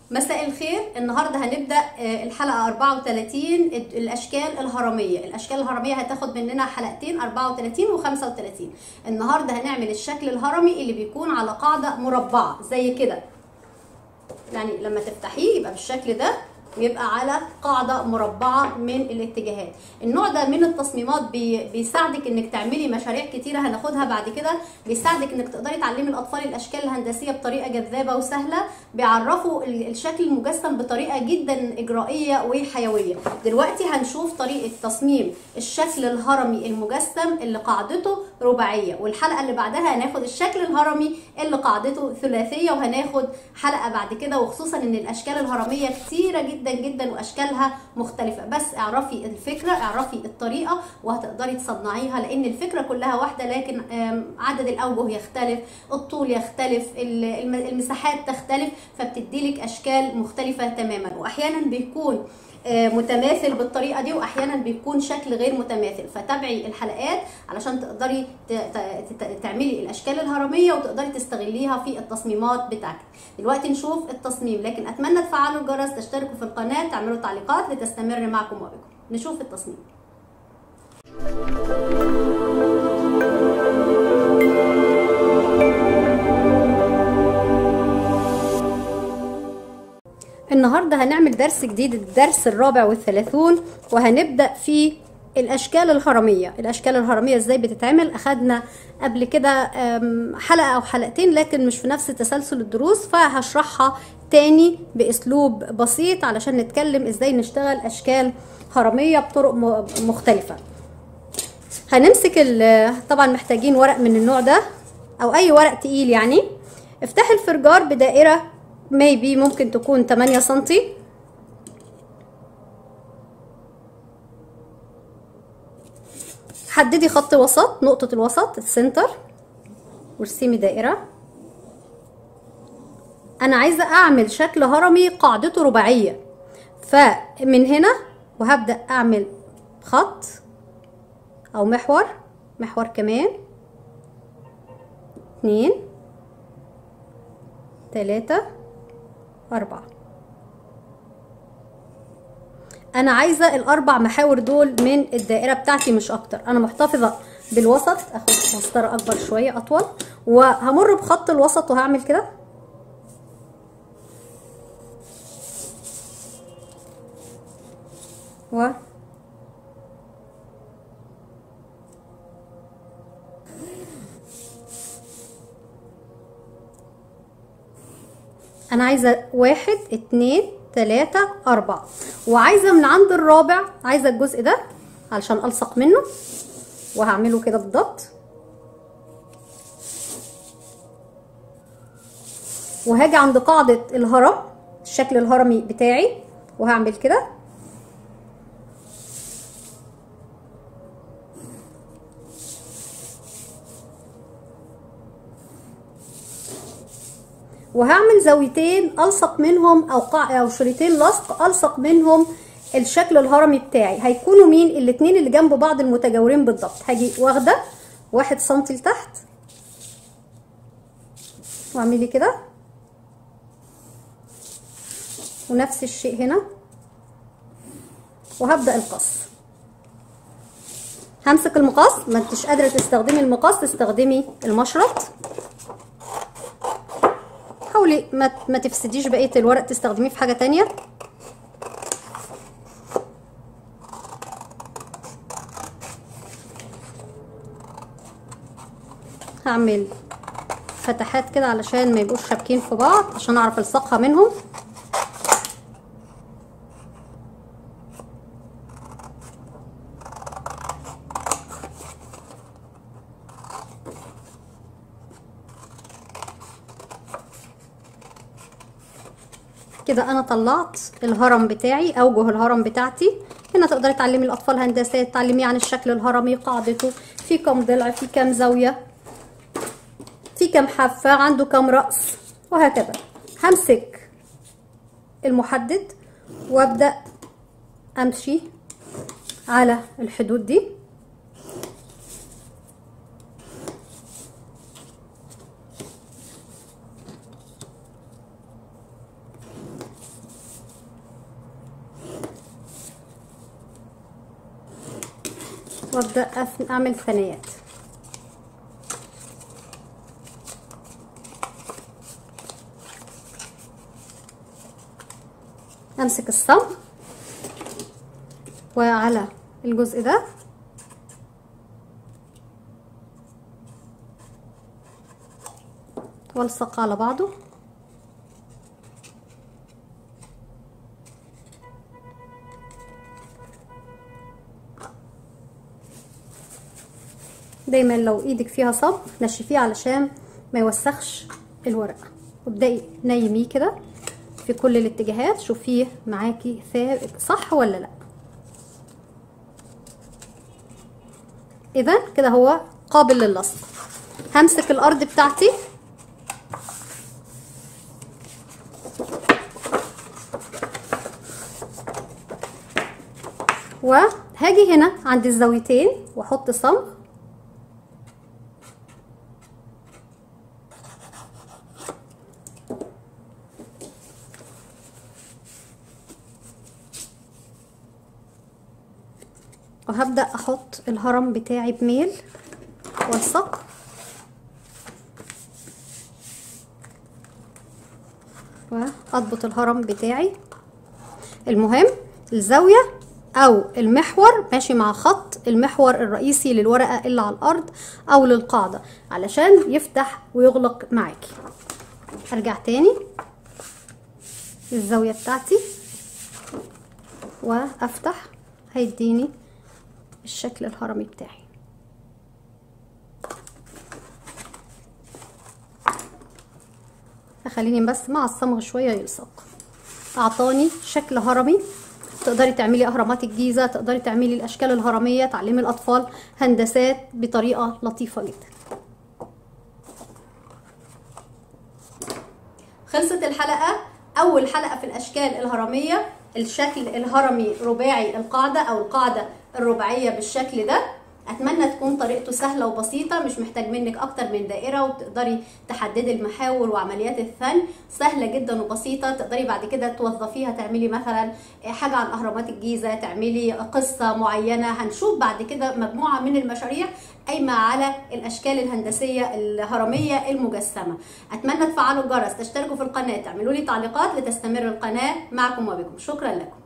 مساء الخير النهارده هنبدا آه، الحلقه 34 ال- الاشكال الهرميه الاشكال الهرميه هتاخد مننا حلقتين 34 و35 النهارده هنعمل الشكل الهرمي اللي بيكون على قاعده مربعه زي كده يعني لما تفتحيه يبقى بالشكل ده ويبقى على قاعدة مربعة من الاتجاهات النوع ده من التصميمات بي بيساعدك انك تعملي مشاريع كتيرة هناخدها بعد كده بيساعدك انك تقدري تعلمي الاطفال الاشكال الهندسية بطريقة جذابة وسهلة بيعرفوا ال- الشكل المجسم بطريقة جدا اجرائية وحيوية دلوقتي هنشوف طريقة تصميم الشكل الهرمي المجسم اللي قاعدته رباعية والحلقة اللي بعدها هناخد الشكل الهرمي اللي قاعدته ثلاثية وهناخد حلقة بعد كده وخصوصا ان الاشكال الهرمية كتيرة جدا جدا واشكالها مختلفة بس اعرفي الفكرة اعرفي الطريقة وهتقدري تصنعيها لان الفكرة كلها واحدة لكن آم، عدد الاوجه يختلف الطول يختلف ال- الم- المساحات تختلف فبتديلك اشكال مختلفة تماما واحيانا بيكون آه، متماثل بالطريقه دي واحيانا بيكون شكل غير متماثل فتابعي الحلقات علشان تقدري ت- ت- ت- تعملي الاشكال الهرميه وتقدري تستغليها في التصميمات بتاعتك دلوقتي نشوف التصميم لكن اتمنى تفعلوا الجرس تشتركوا في القناه تعملوا تعليقات لتستمر معكم وبكم نشوف التصميم النهارده هنعمل درس جديد الدرس الرابع والثلاثون وهنبدأ في الأشكال الهرمية الأشكال الهرمية إزاي بتتعمل أخدنا قبل كده أم، حلقة أو حلقتين لكن مش في نفس تسلسل الدروس فهشرحها تاني بأسلوب بسيط علشان نتكلم إزاي نشتغل أشكال هرمية بطرق م- مختلفة هنمسك ال- طبعا محتاجين ورق من النوع ده او اي ورق تقيل يعني افتح الفرجار بدائرة ميبي ممكن تكون 8 سنتي حددي خط وسط نقطة الوسط السنتر وارسمي دائرة انا عايزة اعمل شكل هرمي قاعدته رباعية فمن هنا وهبدأ اعمل خط او محور محور كمان اتنين تلاتة أربعة أنا عايزة الأربع محاور دول من الدائرة بتاعتي مش أكتر أنا محتفظة بالوسط أخد مسطرة أكبر شوية أطول وهمر بخط الوسط وهعمل كده و انا عايزه واحد اتنين تلاتة اربعة وعايزه من عند الرابع عايزه الجزء ده علشان الصق منه وهعمله كده بالضبط وهاجي عند قاعدة الهرم الشكل الهرمي بتاعي وهعمل كده وهعمل زاويتين الصق منهم او قاع او شريطين لصق الصق منهم الشكل الهرمي بتاعي هيكونوا مين الاتنين اللي جنب بعض المتجاورين بالضبط هاجي واخده واحد سنتي لتحت واعملي كده ونفس الشيء هنا وهبدا القص همسك المقص ما انتش قادره تستخدمي المقص تستخدمي المشرط حاولي ما ما تفسديش بقيه الورق تستخدميه في حاجه تانية هعمل فتحات كده علشان ما يبقوش شابكين في بعض عشان اعرف الصقها منهم كده انا طلعت الهرم بتاعي اوجه الهرم بتاعتي هنا تقدري تعلمي الاطفال هندسات تعلميه عن الشكل الهرمي قاعدته في كم ضلع في كم زاويه في كم حافه عنده كم راس وهكذا همسك المحدد وابدا امشي على الحدود دي وابدا أف- اعمل ثنايات امسك الصمغ وعلى الجزء ده والصق على بعضه دايما لو ايدك فيها صب نشفيه علشان ما يوسخش الورقه وابدأي نيميه كده في كل الاتجاهات شوفيه معاكي ثابت صح ولا لا اذا كده هو قابل للصق همسك الارض بتاعتي وهاجي هنا عند الزاويتين واحط صمغ وهبدأ احط الهرم بتاعي بميل والصق واضبط الهرم بتاعي المهم الزاوية او المحور ماشي مع خط المحور الرئيسي للورقة اللي على الارض او للقاعدة علشان يفتح ويغلق معاكي ارجع تاني الزاوية بتاعتي وافتح هيديني الشكل الهرمي بتاعي خليني بس مع الصمغ شوية يلصق اعطاني شكل هرمي تقدري تعملي اهرامات الجيزة تقدري تعملي الاشكال الهرمية تعلمي الاطفال هندسات بطريقة لطيفة جدا خلصت الحلقة أول حلقة في الأشكال الهرمية الشكل الهرمي رباعي القاعدة أو القاعدة الرباعية بالشكل ده أتمنى تكون طريقته سهلة وبسيطة مش محتاج منك أكتر من دائرة وتقدري تحددي المحاور وعمليات الثن سهلة جدا وبسيطة تقدري بعد كده توظفيها تعملي مثلا حاجة عن أهرامات الجيزة تعملي قصة معينة هنشوف بعد كده مجموعة من المشاريع قايمة على الأشكال الهندسية الهرمية المجسمة أتمنى تفعلوا الجرس تشتركوا في القناة تعملوا لي تعليقات لتستمر القناة معكم وبكم شكرا لكم